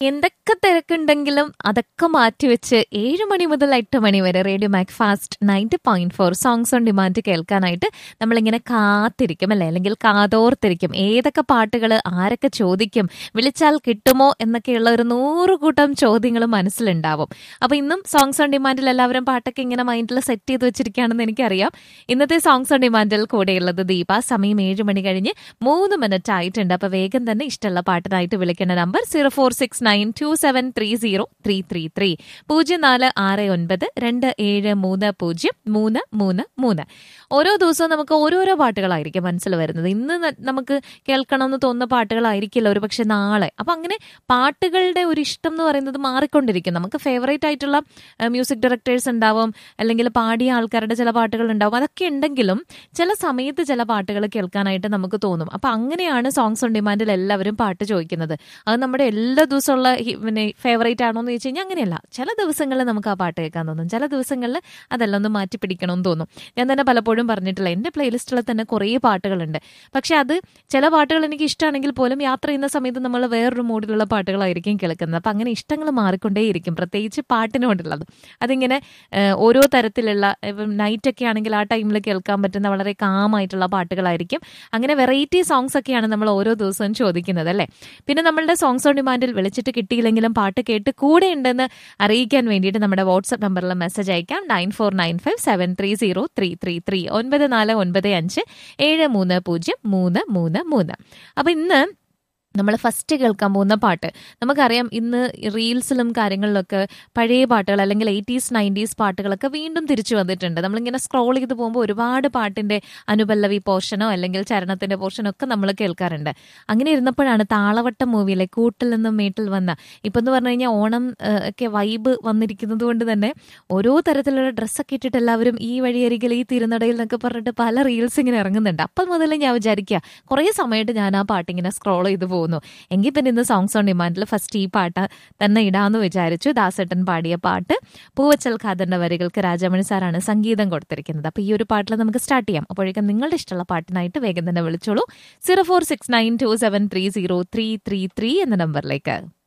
എന്തൊക്കെ തിരക്കുണ്ടെങ്കിലും അതൊക്കെ മാറ്റിവെച്ച് ഏഴ് മണി മുതൽ എട്ട് മണി വരെ radio Mac Fast ninety point four songs on demand കേൾക്കാനായിട്ട് നമ്മളിങ്ങനെ കാത്തിരിക്കും അല്ലേ അല്ലെങ്കിൽ കാതോർത്തിരിക്കും ഏതൊക്കെ പാട്ടുകൾ ആരൊക്കെ ചോദിക്കും വിളിച്ചാൽ കിട്ടുമോ എന്നൊക്കെയുള്ള ഒരു നൂറ് കൂട്ടം ചോദ്യങ്ങൾ മനസ്സിലുണ്ടാവും അപ്പൊ ഇന്നും സോങ്സ് ഓൺ ഡിമാൻഡിൽ എല്ലാവരും പാട്ടൊക്കെ ഇങ്ങനെ മൈൻഡിൽ സെറ്റ് ചെയ്ത് വെച്ചിരിക്കുകയാണെന്ന് എനിക്കറിയാം ഇന്നത്തെ സോങ്സ് ഓൺ ഡിമാൻഡിൽ കൂടെയുള്ളത് ദീപ സമയം ഏഴ് മണി കഴിഞ്ഞ് മൂന്ന് മിനിറ്റ് ആയിട്ടുണ്ട് അപ്പൊ വേഗം തന്നെ ഇഷ്ടമുള്ള പാട്ടിനായിട്ട് വിളിക്കേണ്ട number zero four six nine two seven three zero three three three പൂജ്യം നാല് ആറ് ഒൻപത് രണ്ട് ഏഴ് മൂന്ന് പൂജ്യം മൂന്ന് മൂന്ന് മൂന്ന് ഓരോ ദിവസവും നമുക്ക് ഓരോരോ പാട്ടുകളായിരിക്കും മനസ്സിൽ വരുന്നത് ഇന്ന് ന- നമുക്ക് കേൾക്കണമെന്ന് തോന്നുന്ന പാട്ടുകളായിരിക്കില്ല ഒരു പക്ഷെ നാളെ അപ്പൊ അങ്ങനെ പാട്ടുകളുടെ ഒരു ഇഷ്ടം എന്ന് പറയുന്നത് മാറിക്കൊണ്ടിരിക്കും നമുക്ക് ഫേവറേറ്റ് ആയിട്ടുള്ള മ്യൂസിക് ഡയറക്ടേഴ്സ് ഉണ്ടാവും അല്ലെങ്കിൽ പാടിയ ആൾക്കാരുടെ ചില പാട്ടുകൾ ഉണ്ടാവും അതൊക്കെ ഉണ്ടെങ്കിലും ചില സമയത്ത് ചില പാട്ടുകൾ കേൾക്കാനായിട്ട് നമുക്ക് തോന്നും അപ്പൊ അങ്ങനെയാണ് സോങ്സ് ഓൺ ഡിമാൻഡിൽ എല്ലാവരും പാട്ട് ചോദിക്കുന്നത് അത് നമ്മുടെ എല്ലാ ദിവസമുള്ള ഹി- പിന്നെ ഫേവറേറ്റ് ആണോ എന്ന് ചോദിച്ചു കഴിഞ്ഞാൽ അങ്ങനെയല്ല ചില ദിവസങ്ങളിൽ നമുക്ക് ആ പാട്ട് കേൾക്കാൻ തോന്നും ചില ദിവസങ്ങളിൽ അതെല്ലാം ഒന്ന് മാറ്റി പിടിക്കണമെന്ന് തോന്നും ഞാൻ തന്നെ പലപ്പോഴും പറഞ്ഞിട്ടില്ല എൻ്റെ പ്ലേലിസ്റ്റിൽ തന്നെ കുറേ പാട്ടുകളുണ്ട് പക്ഷെ അത് ചില പാട്ടുകൾ എനിക്ക് ഇഷ്ടമാണെങ്കിൽ പോലും യാത്ര ചെയ്യുന്ന സമയത്ത് നമ്മൾ വേറൊരു മൂഡിലുള്ള പാട്ടുകളായിരിക്കും കേൾക്കുന്നത് അപ്പം അങ്ങനെ ഇഷ്ടങ്ങൾ മാറിക്കൊണ്ടേയിരിക്കും പ്രത്യേകിച്ച് പാട്ടിനോടുള്ളത് അതിങ്ങനെ ഏഹ്, ഓരോ തരത്തിലുള്ള ഇപ്പം നൈറ്റൊക്കെ ആണെങ്കിൽ ആ ടൈമിൽ കേൾക്കാൻ പറ്റുന്ന വളരെ കാമായിട്ടുള്ള പാട്ടുകളായിരിക്കും അങ്ങനെ വെറൈറ്റി സോങ്സ് ഒക്കെയാണ് നമ്മൾ ഓരോ ദിവസവും ചോദിക്കുന്നത് അല്ലേ പിന്നെ നമ്മളുടെ സോങ്സ് ഓൺ ഡിമാൻഡിൽ വിളിച്ചിട്ട് കിട്ടിയില്ലെങ്കിലും പാട്ട് കേട്ട് കൂടെ ഉണ്ടെന്ന് അറിയിക്കാൻ വേണ്ടിയിട്ട് നമ്മുടെ വാട്സ്ആപ്പ് നമ്പറിൽ മെസ്സേജ് അയക്കാം nine four nine five seven three zero three three three ഒൻപത് നാല് ഒൻപത് അഞ്ച് ഏഴ് മൂന്ന് പൂജ്യം മൂന്ന് മൂന്ന് മൂന്ന് അപ്പൊ ഇന്ന് നമ്മൾ ഫസ്റ്റ് കേൾക്കാൻ പോകുന്ന പാട്ട് നമുക്കറിയാം ഇന്ന് റീൽസിലും കാര്യങ്ങളിലൊക്കെ പഴയ പാട്ടുകൾ അല്ലെങ്കിൽ എയ്റ്റീസ് നയൻറ്റീസ് പാട്ടുകളൊക്കെ വീണ്ടും തിരിച്ചു വന്നിട്ടുണ്ട് നമ്മളിങ്ങനെ സ്ക്രോൾ ചെയ്ത് പോകുമ്പോൾ ഒരുപാട് പാട്ടിന്റെ അനുപല്ലവി പോർഷനോ അല്ലെങ്കിൽ ചരണത്തിന്റെ പോർഷനോ ഒക്കെ നമ്മൾ കേൾക്കാറുണ്ട് അങ്ങനെ ഇരുന്നപ്പോഴാണ് താളവട്ടം മൂവിയിലെ കൂട്ടിൽ നിന്നും മേട്ടിൽ വന്ന ഇപ്പം എന്ന് പറഞ്ഞു കഴിഞ്ഞാൽ ഓണം ഏഹ്, ഒക്കെ വൈബ് വന്നിരിക്കുന്നത് കൊണ്ട് തന്നെ ഓരോ തരത്തിലുള്ള ഡ്രസ്സൊക്കെ ഇട്ടിട്ട് എല്ലാവരും ഈ വഴിയരികിൽ ഈ തിരുനടയിൽ എന്നൊക്കെ പറഞ്ഞിട്ട് പല റീൽസ് ഇങ്ങനെ ഇറങ്ങുന്നുണ്ട് അപ്പം മുതൽ ഞാൻ വിചാരിക്കുക കുറേ സമയമായിട്ട് ഞാൻ ആ പാട്ടിങ്ങനെ സ്ക്രോൾ ചെയ്ത് പോകുന്നു എങ്കിൽ പിന്നെ ഇന്ന് സോങ്സ് ഓൺ ഡിമാൻഡിൽ ഫസ്റ്റ് ഈ പാട്ട് തന്നെ ഇടാമെന്ന് വിചാരിച്ചു ദാസേട്ടൻ പാടിയ പാട്ട് പൂവച്ചൽ ഖാദറിന്റെ വരികൾക്ക് രാജമണി സാറാണ് സംഗീതം കൊടുത്തിരിക്കുന്നത് അപ്പൊ ഈ ഒരു പാട്ടിൽ നമുക്ക് സ്റ്റാർട്ട് ചെയ്യാം അപ്പോഴേക്കും നിങ്ങളുടെ ഇഷ്ടമുള്ള പാട്ടിനായിട്ട് വേഗം തന്നെ വിളിച്ചോളൂ zero four six nine two seven three zero three three three എന്ന നമ്പറിലേക്ക്